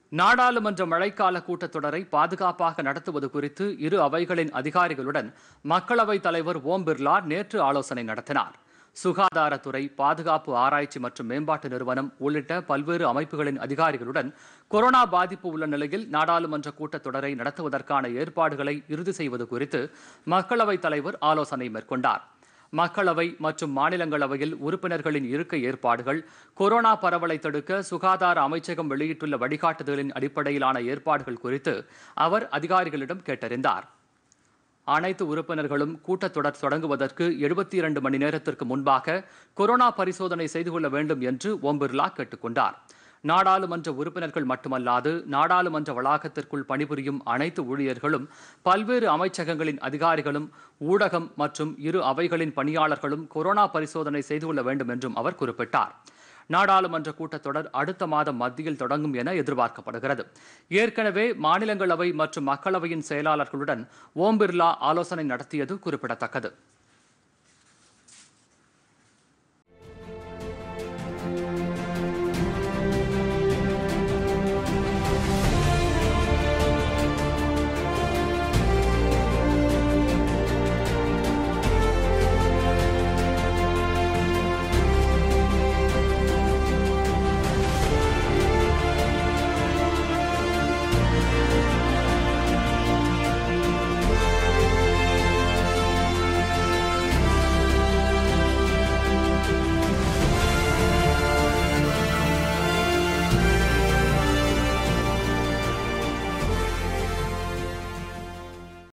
நாடாளுமன்ற மழைக்கால கூட்டத்தொடரை பாதுகாப்பாக நடத்துவது குறித்து இரு அவைகளின் அதிகாரிகளுடன் மக்களவைத் தலைவர் ஓம் பிர்லா நேற்று ஆலோசனை நடத்தினார் சுகாதாரத்துறை பாதுகாப்பு ஆராய்ச்சி மற்றும் மேம்பாட்டு நிறுவனம் உள்ளிட்ட பல்வேறு அமைப்புகளின் அதிகாரிகளுடன் கொரோனா பாதிப்பு உள்ள நிலையில் நாடாளுமன்ற கூட்டத்தொடரை நடத்துவதற்கான ஏற்பாடுகளை இறுதி செய்வது குறித்து மக்களவைத் தலைவர் ஆலோசனை மேற்கொண்டார் மக்களவை மற்றும் மாநிலங்களவையில் உறுப்பினர்களின் இருக்கை ஏற்பாடுகள் கொரோனா பரவலை தடுக்க சுகாதார அமைச்சகம் வெளியிட்டுள்ள வழிகாட்டுதலின் அடிப்படையிலான ஏற்பாடுகள் குறித்து அவர் அதிகாரிகளிடம் கேட்டறிந்தார் அனைத்து உறுப்பினர்களும் கூட்டத்தொடர் தொடங்குவதற்கு எழுபத்தி இரண்டு மணி நேரத்திற்கு முன்பாக கொரோனா பரிசோதனை செய்து கொள்ள வேண்டும் என்று ஓம் பிர்லா கேட்டுக்கொண்டார் நாடாளுமன்ற உறுப்பினர்கள் மட்டுமல்லாது நாடாளுமன்ற வளாகத்திற்குள் பணிபுரியும் அனைத்து ஊழியர்களும் பல்வேறு அமைச்சகங்களின் அதிகாரிகளும் ஊடகம் மற்றும் இரு அவைகளின் பணியாளர்களும் கொரோனா பரிசோதனை செய்து கொள்ள வேண்டும் என்றும் அவர் குறிப்பிட்டார் நாடாளுமன்ற கூட்டத்தொடர் அடுத்த மாதம் மத்தியில் தொடங்கும் என எதிர்பார்க்கப்படுகிறது ஏற்கனவே மாநிலங்களவை மற்றும் மக்களவையின் செயலாளர்களுடன் ஓம் பிர்லா ஆலோசனை நடத்தியது குறிப்பிடத்தக்கது